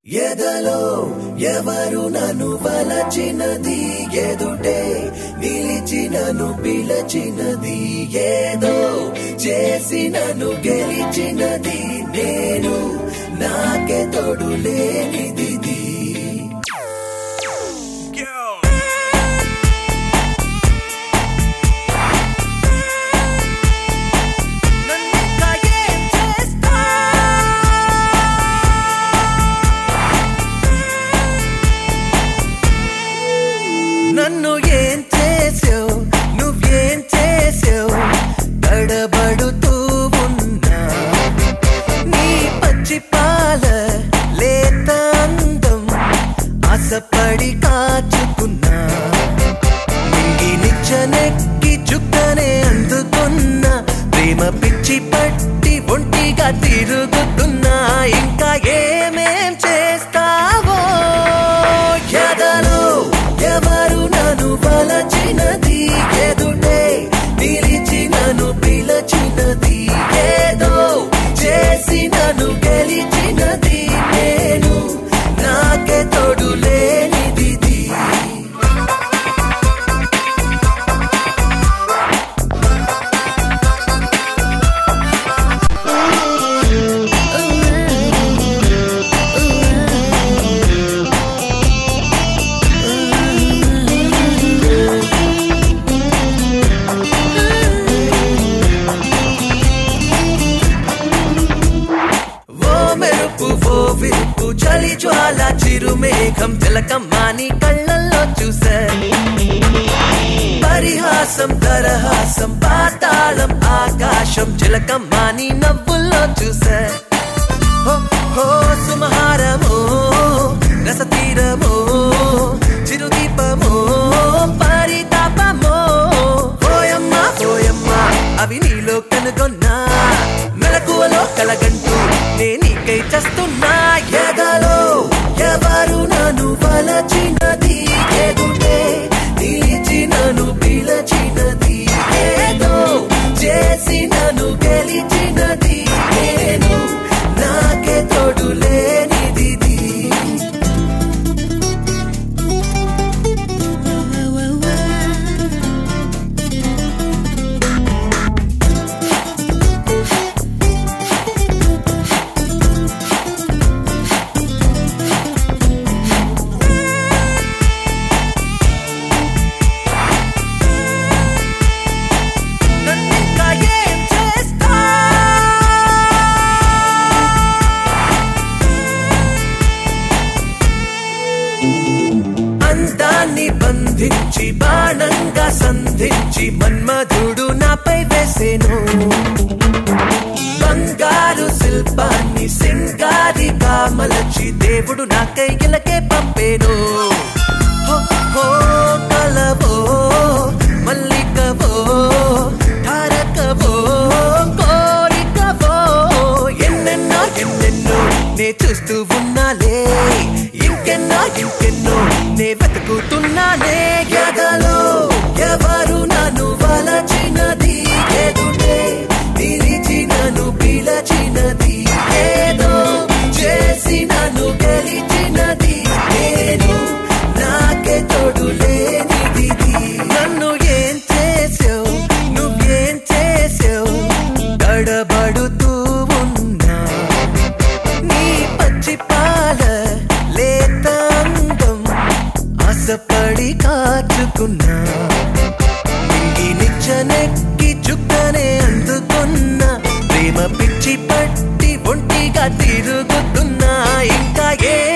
ఎదలో ఎవరు నన్ను వలచినది ఎదుటే నిలిచినను పిలచినది ఏదో చేసి నన్ను గెలిచినది నేను నాకే తోడు లేనిది నన్నింకా ఏం చేస్తా నన్ను ఏం చేసావు నువ్వేం చేసావు తడబడుతూ ఉన్నా నీ పచ్చి పాల లేత అందం ఆశపడి కాచుకున్నా నింగి నిచ్చనెక్కి చుక్కనే అందుకున్నా ప్రేమ పిచ్చి పట్టి ఒంటిగా తిరుగుతున్నా ఇంకా ఏమేం చేస్తావో ఎదలో ఎవరు నన్ను వలచినది ఎదుటే నిలిచి నన్ను పిలచినది ఏదో చేసి నన్ను గెలిచినది నేను నాకే తోడు లేనిది ఓ మెరుపు ఓ విరుపు చలి జ్వాల చిరుమేఘం తిలకమ్మాని కళ్ళల్లో చూసా పరిహాసం తరహాసం పాతాళం ఆకాశం చిలకమ్మాని నవ్వుల్లో చూసా హో, హో సుమహారమో రసతీరమో చిరుదీపమో పరితాపమో పోయమ్మా పోయమ్మా అవి నీలో కనుగొన్నా మెలకువలో కలగంటూ నే నీకై చస్తున్నా ఎదలో ఎవరు నన్ను వలచినది ఎదుటే నిలిచి నన్ను పిలచినది ఏదో చేసి నన్ను గెలిచినది నేను నాకే తోడు లేనిది నన్నింకా ఏం చేస్తా అందాన్ని బంధించి బాణంగా సంధించి మన్మధుడు నాపై వేసెను బంగారు శిల్పాన్ని సింగారి కామలచి దేవుడు నాకై ఇలకే పంపేను హో, హో, కలవో మల్లికవో తారకవో కోరికవో ఎన్నెన్నో ఎన్నెన్నో నే చూస్తూ ఉన్నాలే ఇంకెన్నో ఇంకెన్నో నే వెతుకుతున్నానే ఎదలో ఎవరు నన్ను వలచినది ఎదుటే నిలిచి నన్ను పిలచినది ఏదో చేసి నన్ను గెలిచినది నేను నాకే తోడు లేనిది నన్ను ఏం చేసావు నువ్వేం చేసావు తడబడుతూ ఉన్నా నీ పచ్చి పాల లేత అందం ఆశపడి కాచుకున్నా నింగి నిచ్చనెక్కి చుక్కనే అందుకున్నా ప్రేమ పిచ్చి పట్టి ఒంటిగా తిరుగుతున్నా ఇంకా ఏ